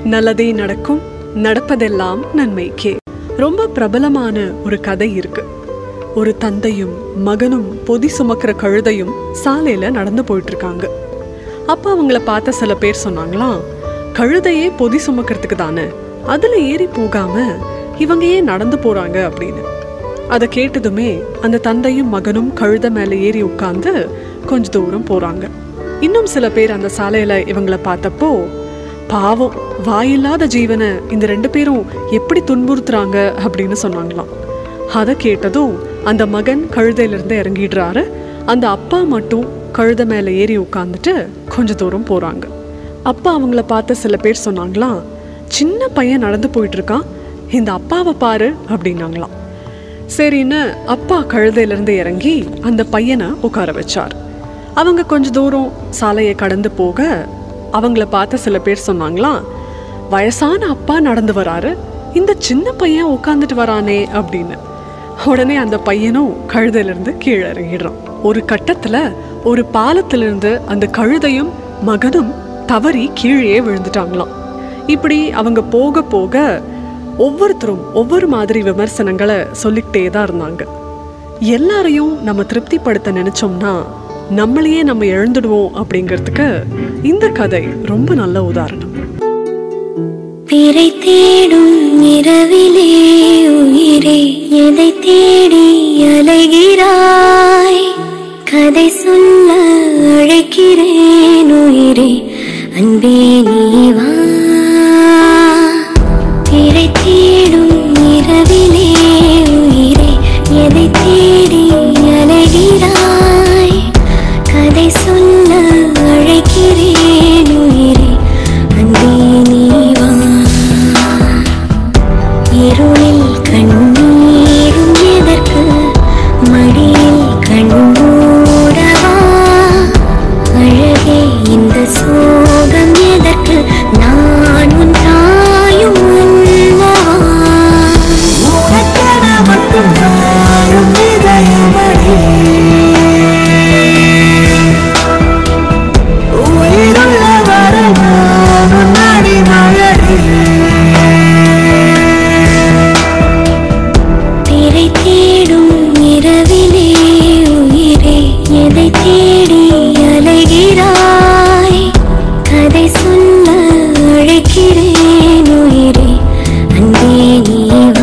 நல்லதே நடக்கும் நடப்பதெல்லாம் நன்மைக்கே ரொம்ப பிரபலமான ஒரு கதை இருக்கு ஒரு தந்தையும் மகனும் பொதி சுமக்கிற கழுதையும் சாலையில நடந்து போயிட்டு இருக்காங்க அப்ப அவங்கள பார்த்த சில பேர் சொன்னாங்களாம் கழுதையே பொதி சுமக்கிறதுக்கு தானே அதுல ஏறி போகாம இவங்க ஏன் நடந்து போறாங்க அப்படின்னு அதை கேட்டதுமே அந்த தந்தையும் மகனும் கழுத மேல ஏறி உட்கார்ந்து கொஞ்ச தூரம் போறாங்க இன்னும் சில பேர் அந்த சாலையில இவங்கள பார்த்தப்போ பாவம் வாயில்லாத ஜீவனை இந்த ரெண்டு பேரும் எப்படி துன்புறுத்துறாங்க அப்படின்னு சொன்னாங்களாம் அதை கேட்டதும் அந்த மகன் கழுதையிலிருந்து இறங்கிடுறாரு அந்த அப்பா மட்டும் கழுதை மேலே ஏறி உட்காந்துட்டு கொஞ்ச தூரம் போறாங்க அப்பா அவங்கள பார்த்த சில பேர் சொன்னாங்களாம் சின்ன பையன் நடந்து போயிட்டு இருக்கான் இந்த அப்பாவை பாரு அப்படின்னாங்களாம் சரின்னு அப்பா கழுதையிலிருந்து இறங்கி அந்த பையனை உட்கார வச்சார் அவங்க கொஞ்ச தூரம் சாலையை கடந்து போக அவங்கள பார்த்த சில பேர் சொன்னாங்களாம் வயசான அப்பா நடந்து வராரு இந்த சின்ன பையன் உட்காந்துட்டு வரானே அப்படின்னு உடனே அந்த பையனும் கழுதையிலிருந்து கீழே இறங்கிடுறான் ஒரு கட்டத்துல ஒரு பாலத்திலிருந்து அந்த கழுதையும் மகனும் தவறி கீழே விழுந்துட்டாங்களாம் இப்படி அவங்க போக போக ஒவ்வொருத்தரும் ஒவ்வொரு மாதிரி விமர்சனங்களை சொல்லிக்கிட்டே தான் இருந்தாங்க எல்லாரையும் நம்ம திருப்திப்படுத்த நினைச்சோம்னா நம்மளையே நம்ம இழந்துடுவோம் அப்படிங்கிறதுக்கு இந்த கதை ரொம்ப நல்ல உதாரணம் பிறை தேடும் இரவிலே உயிரே எதை தேடி அலைகிறாய் கதை சொல்ல அழைக்கிறேன் உயிரே அன்பே நீ வா பிறை தேடும் இரவிலே உயிரே எதை தேடி அலைகிறாய் கதை சொல்ல அழைக்கிறேன் உயிரே அன்பே நீ வா இருளில் கண்ணீரும் எதற்கு மடியில் கண்ணூடவா அழகே இந்த சோகம் எதற்கு நான் உன் தாயும் அல்லவா உனக்கென மட்டும் வாழும் இதயமடி உயிருள்ள வரை நான் உன் அடிமழடி திரை தேடும் இரவிலே உயிரே எதை தேடி அலைகிறாய் கதை சொல்ல அழைக்கிறேன் உயிரே அன்பே நீ வா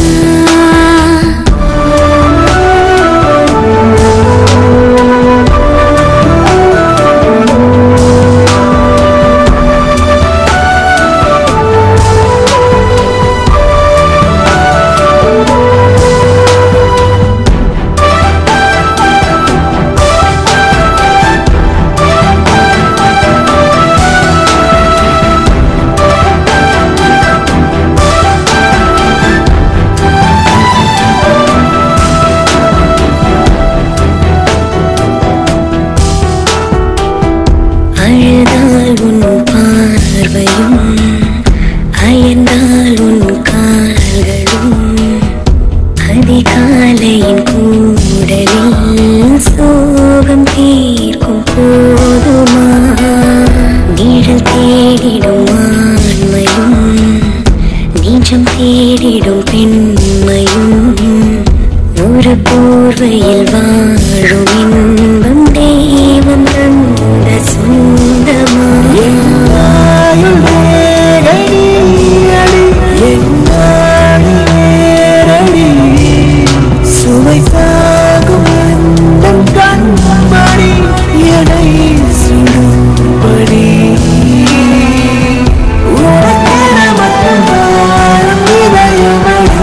அழுதால் உன் பார்வையும் அயர்ந்தால் உன் கால்களும் அதிகாலையின் கூடலில் சோகம் தீர்க்கும் போதுமா நிழல் தேடிடும் ஆண்மையும் நீச்சம் தேடிடும் பெண்மையும் ஒரு போர்வையில் வாழும் இன்பம் தெய்வம் தந்த சொந்தமா ஆயுள் வேகடி அடி என்னாடி நேரடி சுவை தாகும் எந்தன் கண்மணி எடை சுடும்படி உனக்கென மட்டும் வாழும் இதயமடி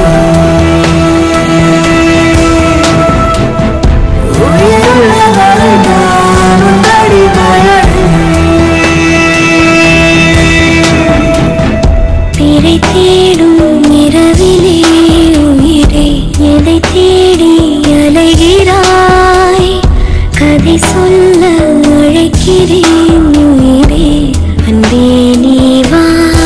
உயிருள்ள வரை நான் உன் அடிமையடி பிறை தேடும் இரவிலே உயிரே எதை தேடி அலைகிறாய் கதை சொல்ல அழைக்கிறேன் உயிரே அன்பே நீ வா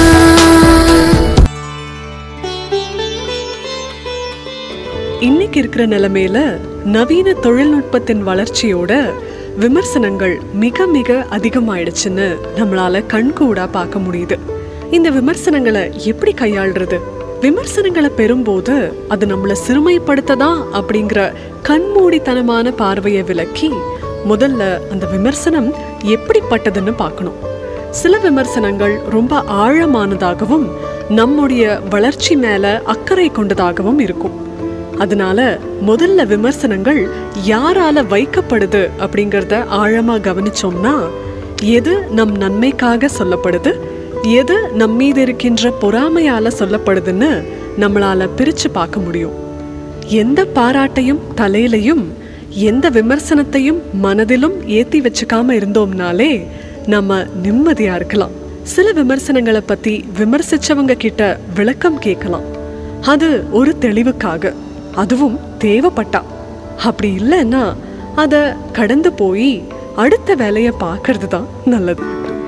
இன்னைக்கு இருக்கிற நிலைமையில நவீன தொழில்நுட்பத்தின் வளர்ச்சியோட விமர்சனங்கள் மிக மிக அதிகமாயிடுச்சுன்னு நம்மளால கண்கூடா பார்க்க முடியுது இந்த விமர்சனங்களை எப்படி கையாள்றது விமர்சனங்களை பெறும்போது அது நம்மளை சிறுமைப்படுத்ததா அப்படிங்கிற கண்மூடித்தனமான பார்வையை விலக்கி முதல்ல அந்த விமர்சனம் எப்படிப்பட்டதுன்னு பார்க்கணும் சில விமர்சனங்கள் ரொம்ப ஆழமானதாகவும் நம்முடைய வளர்ச்சி மேல அக்கறை கொண்டதாகவும் இருக்கும் அதனால முதல்ல விமர்சனங்கள் யாரால வைக்கப்படுது அப்படிங்கறத ஆழமா கவனிச்சோம்னா எது நம் நன்மைக்காக சொல்லப்படுது எது நம் மீது இருக்கின்ற பொறாமையால சொல்லப்படுதுன்னு நம்மளால பிரிச்சு பார்க்க முடியும் எந்த பாராட்டையும் தலையிலையும் எந்த விமர்சனத்தையும் மனதிலும் ஏத்தி வச்சுக்காம இருந்தோம்னாலே நம்ம நிம்மதியா இருக்கலாம் சில விமர்சனங்களை பத்தி விமர்சிச்சவங்க கிட்ட விளக்கம் கேட்கலாம் அது ஒரு தெளிவுக்காக அதுவும் தேவைப்பட்டா அப்படி இல்லைன்னா அத கடந்து போய் அடுத்த வேலையை பார்க்கறது தான் நல்லது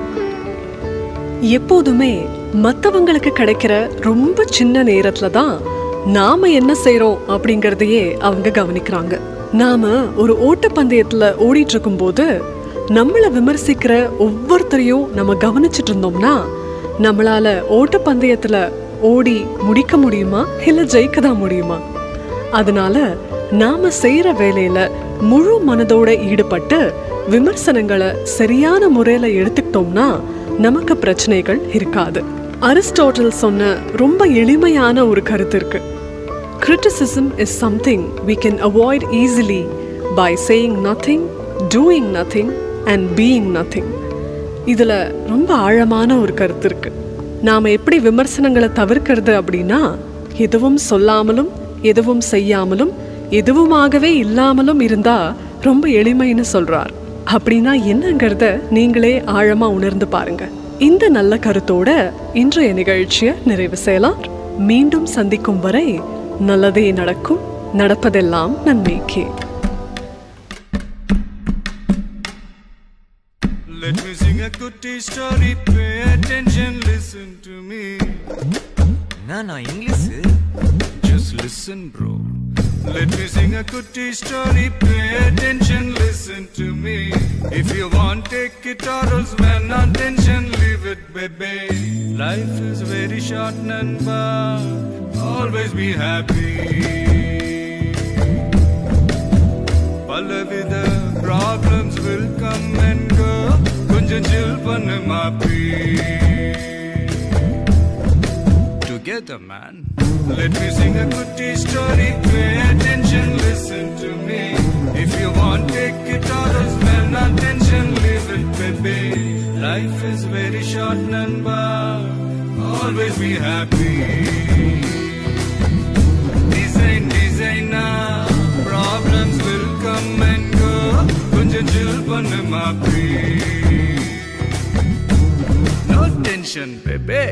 எப்போதுமே மத்தவங்களுக்கு கிடைக்கிற ரொம்ப சின்ன நேரத்துல தான் நாம என்ன செய்றோம் அப்படிங்கறதையே அவங்க கவனிக்கிறாங்க நாம ஒரு ஓட்டப்பந்தயத்துல ஓடிட்டு இருக்கும்போது நம்மள விமர்சிக்கிற ஒவ்வொருத்தரையும் நம்ம கவனிச்சிட்டு இருந்தோம்னா நம்மளால ஓட்டப்பந்தயத்துல ஓடி முடிக்க முடியுமா இல்ல ஜெயிக்க தான் முடியுமா அதனால நாம செய்யற வேலையில முழு மனதோட ஈடுபட்டு விமர்சனங்களை சரியான முறையில எடுத்துக்கிட்டோம்னா நமக்கு பிரச்சனைகள் இருக்காது அரிஸ்டாட்டில் சொன்ன ரொம்ப எளிமையான ஒரு கருத்து இருக்கு criticism is something we can avoid easily by saying nothing doing nothing and being nothing இதுல ரொம்ப ஆழமான ஒரு கருத்து இருக்கு நாம எப்படி விமர்சனங்களை தவிர்க்கிறது அப்படின்னா எதுவும் சொல்லாமலும் எதுவும் செய்யாமலும் எதுவுமாகவே இல்லாமலும் இருந்தா ரொம்ப எளிமைன்னு சொல்றார் அப்படின்னா என்னங்கிறத நீங்களே ஆழமா உணர்ந்து பாருங்க இந்த நல்ல கருத்தோட இன்றைய நிகழ்ச்சியை நிறைவு செய்யலாம் மீண்டும் சந்திக்கும் வரை நல்லதே நடக்கும் நடப்பதெல்லாம் நன்மைக்கே Let me sing a goodie story. Pay attention, listen to me. நானா English Just listen, bro. Let me sing a goodie story. Pay attention, listen to me. If you want, take it or else when not tension, leave it, baby. Life is very short, Nanba. Always be happy. பலவித problems will come and go கொஞ்சம் chill பண்ணு மாப்பி together man let me sing a goodie story pay attention listen to me if you want take it or else well not tension leave it baby life is very short namba always be happy design designer problems will come and go கொஞ்சம் chill பண்ணு மாப்பி no tension baby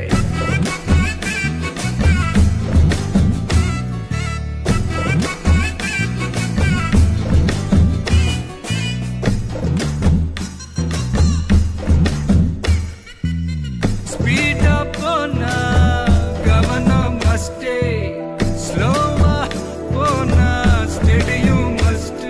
Speed up போனா கவனம் மஸ்டே ஸ்லோவா போனா ஸ்டெடியும் must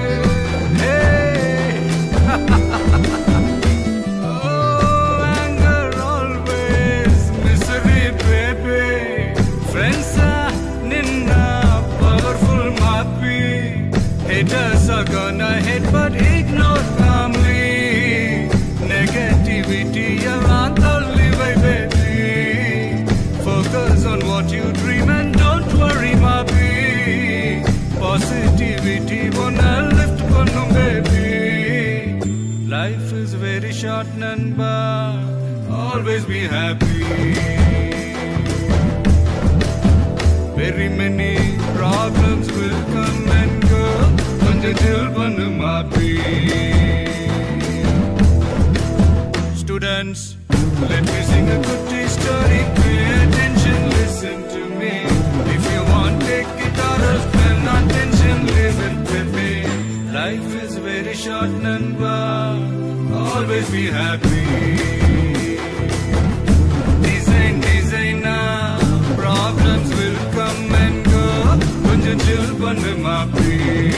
Oh, anger always misery baby Friends are ninna powerful mappy Haters are gonna hate but ignore calmly Negativity around only way baby Focus on what you dream and don't worry mappy Positivity wanna lift பண்ணும் baby Life is very short, Nanba. Always be happy. Very many problems will come and go. கொஞ்சம் chill பண்ணு மாப்பி. Students, let me sing a goodie story. Pay attention, listen to me. If you want, take it or else spend not tension, live it with me. Life is very short, Nanba. Always be happy. Design, designer, problems will come and go. கொஞ்சம் chill பண்ணு மாப்பி.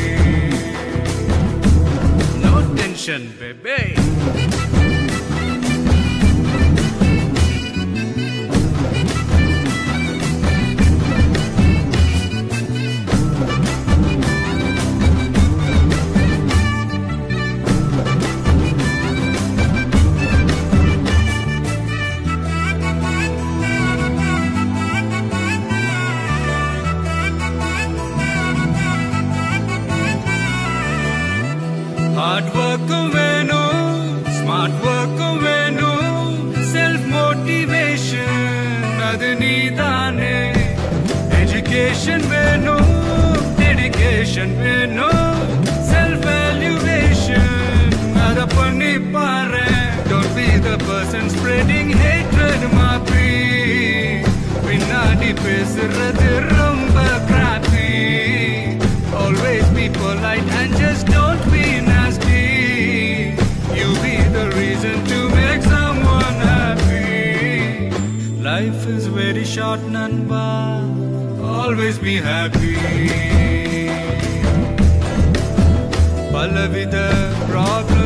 No tension, baby. Hard ஒர்க்கும் வேணும் smart ஒர்க்கும் வேணும் self motivation அது நீதானே education வேணும் டெடிகேஷன் வேணும் செல்ஃப் வேல்யூவேஷன் அத பண்ணி பாரு don't be the person spreading hatred மாப்பி பின்னாடி பேசுறது ரொம்ப crappy Always be polite and just don't be nasty. You be the reason to make someone happy. Life is very short, Nanba. Always be happy. பலவித problem